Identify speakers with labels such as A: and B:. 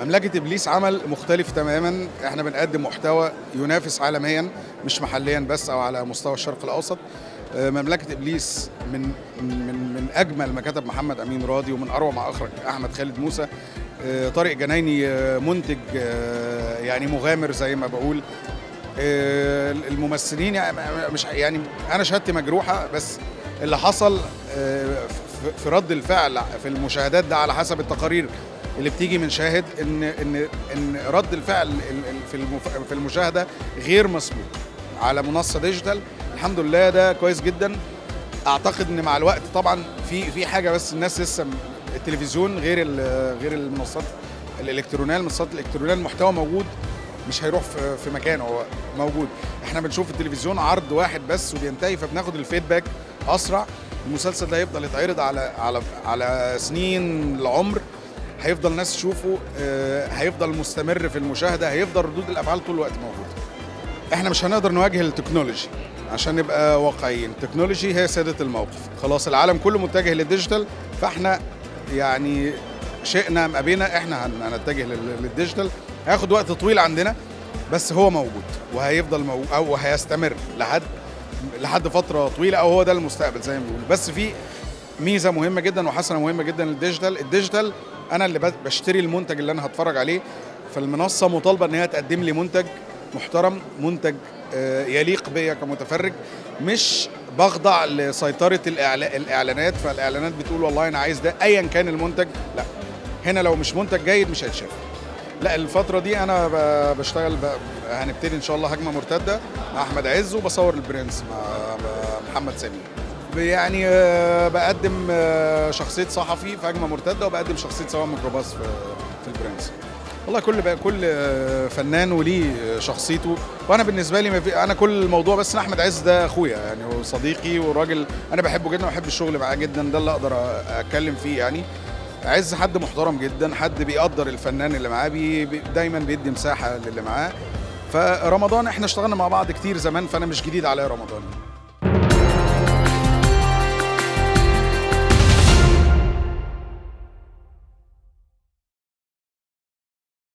A: مملكة إبليس عمل مختلف تماما احنا بنقدم محتوى ينافس عالميا مش محليا بس أو على مستوى الشرق الأوسط آه، مملكة إبليس من من من أجمل ما كتب محمد أمين راضي ومن أروع ما أخرج أحمد خالد موسى آه، طارق جنايني آه، منتج آه، يعني مغامر زي ما بقول آه، الممثلين يعني مش يعني انا شهادتي مجروحه بس اللي حصل آه، في- في رد الفعل في المشاهدات ده على حسب التقارير اللي بتيجي من شاهد ان ان ان رد الفعل ال- ال- في المف- في المشاهده غير مسبوق على منصه ديجيتال الحمد لله ده كويس جدا اعتقد ان مع الوقت طبعا في في حاجه بس الناس لسه م- التلفزيون غير ال- غير المنصات الالكترونيه المنصات الالكترونيه المحتوى موجود مش هيروح في في مكانه هو موجود احنا بنشوف التلفزيون عرض واحد بس وبينتهي فبناخد الفيدباك اسرع المسلسل ده هيفضل يتعرض على على على سنين العمر هيفضل الناس تشوفه آه، هيفضل مستمر في المشاهده هيفضل ردود الافعال طول الوقت موجوده احنا مش هنقدر نواجه التكنولوجي عشان نبقى واقعيين التكنولوجي هي سيدة الموقف خلاص العالم كله متجه للديجيتال فاحنا يعني شئنا ام ابينا احنا هن- هنتجه لل- للديجيتال هياخد وقت طويل عندنا بس هو موجود وهيفضل موجود او هيستمر لحد لحد فتره طويله او هو ده المستقبل زي ما بيقولوا بس في ميزه مهمه جدا وحسنه مهمه جدا للديجيتال الديجيتال انا اللي ب- بشتري المنتج اللي انا هتفرج عليه فالمنصه مطالبه ان هي تقدم لي منتج محترم منتج آه، يليق بيا كمتفرج مش بخضع لسيطره الإعلا- الاعلانات فالاعلانات بتقول والله انا عايز ده ايا كان المنتج لا هنا لو مش منتج جيد مش هيتشاف لا الفترة دي أنا ب- بشتغل ب... هنبتدي إن شاء الله هجمة مرتدة مع أحمد عز وبصور البرنس مع مع محمد سامي يعني آه، بقدم آه، شخصية صحفي في هجمة مرتدة وبقدم شخصية سواق ميكروباص في في البرنس والله كل بقى كل آه، فنان وليه شخصيته وانا بالنسبه لي ما في انا كل الموضوع بس إن احمد عز ده اخويا يعني وصديقي وراجل انا بحبه جدا وبحب الشغل معاه جدا ده اللي اقدر اتكلم فيه يعني عز حد محترم جدا حد بيقدر الفنان اللي معاه بي بي- دايما بيدي مساحه للي معاه فرمضان احنا اشتغلنا مع بعض كتير زمان فانا مش جديد عليا رمضان